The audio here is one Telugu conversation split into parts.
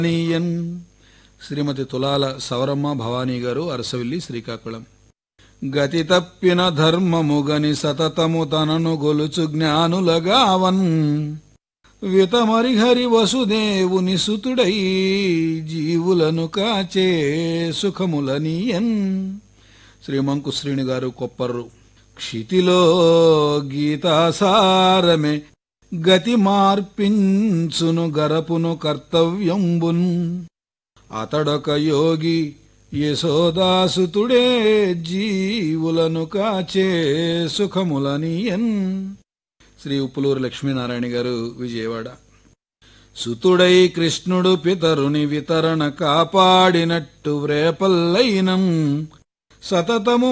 నీయన్ శ్రీమతి తులాల సవరమ్మ భవానీ గారు అరసవిల్లి శ్రీకాకుళం గతి తప్పిన ధర్మముగని సతతము తనను గొలుచు జ్ఞానులగావన్ వితమరిహరి వసుదేవుని సుతుడై జీవులను కాచే సుఖములనీయన్ శ్రీమంకు శ్రీని గారు కొప్పర్రు క్షితిలో గీతాసారమే గతి మార్పించును గరపును కర్తవ్యంబున్ అతడొక యోగి యశోదాసుతుడే జీవులను కాచే సుఖములనీయన్ శ్రీ ఉప్పులూరు లక్ష్మీనారాయణ గారు విజయవాడ సుతుడై కృష్ణుడు పితరుని వితరణ కాపాడినట్టు వ్రేపల్లైనం సతతము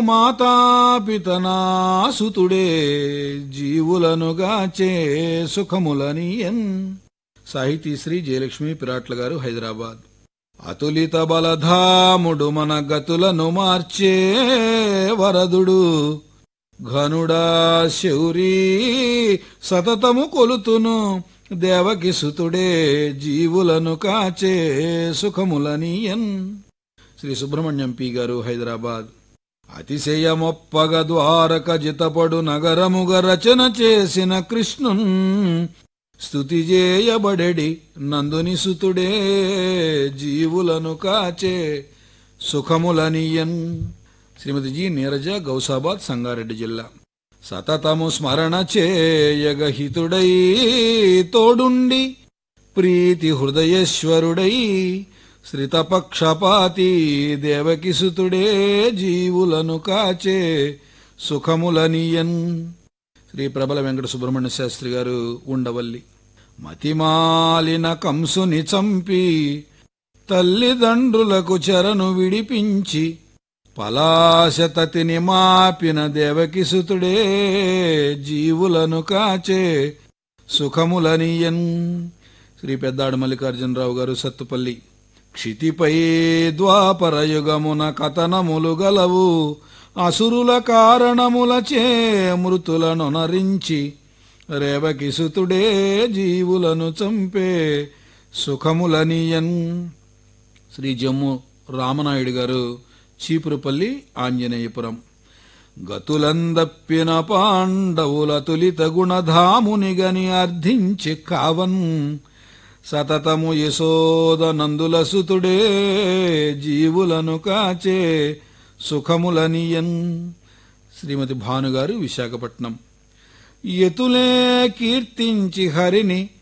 మాతాపితనాసుతుడే జీవులను గాచే సుఖములనీయన్ సాహితీ శ్రీ జయలక్ష్మి పిరాట్ల గారు హైదరాబాద్ అతులిత బలధాముడు మన గతులను మార్చే వరదుడు ఘనుడా శౌరీ సతతము కొలుతును దేవకి సుతుడే జీవులను కాచే సుఖములనీయన్ శ్రీ సుబ్రహ్మణ్యం పి గారు హైదరాబాద్ అతిశయమొప్పగ ద్వారక జితపడు నగరముగ రచన చేసిన కృష్ణున్ స్తుతి చేయబడెడి నందుని సుతుడే జీవులను కాచే సుఖములనీయన్ శ్రీమతి జి నీరజ గౌసాబాద్ సంగారెడ్డి జిల్లా సతతము స్మరణ చేయగహితుడై తోడుండి ప్రీతి హృదయేశ్వరుడై శ్రితపక్షపాతి దేవకిసుతుడే జీవులను కాచే సుఖములనీయన్ శ్రీ ప్రబల వెంకట సుబ్రహ్మణ్య శాస్త్రి గారు ఉండవల్లి మతిమాలిన కంసుని చంపి తల్లిదండ్రులకు చెరను విడిపించి పలాశతతిని మాపిన దేవకిసుతుడే జీవులను కాచే సుఖములనీయన్ శ్రీ పెద్దాడు మల్లికార్జునరావు గారు సత్తుపల్లి క్షితిపై ద్వాపరయుగమున కథనములు గలవు అసురుల కారణములచే మృతులను నరించి రేవకిసుతుడే జీవులను చంపే సుఖములనీయన్ శ్రీ జమ్ము రామనాయుడు గారు చీపురుపల్లి ఆంజనేయపురం గతులందప్పిన పాండవుల తులిత గుణధామునిగని అర్థించి కావన్ సతతము యశోద నందుల సుతుడే జీవులను కాచే సుఖములనియన్ శ్రీమతి భానుగారు విశాఖపట్నం ఎతులే కీర్తించి హరిని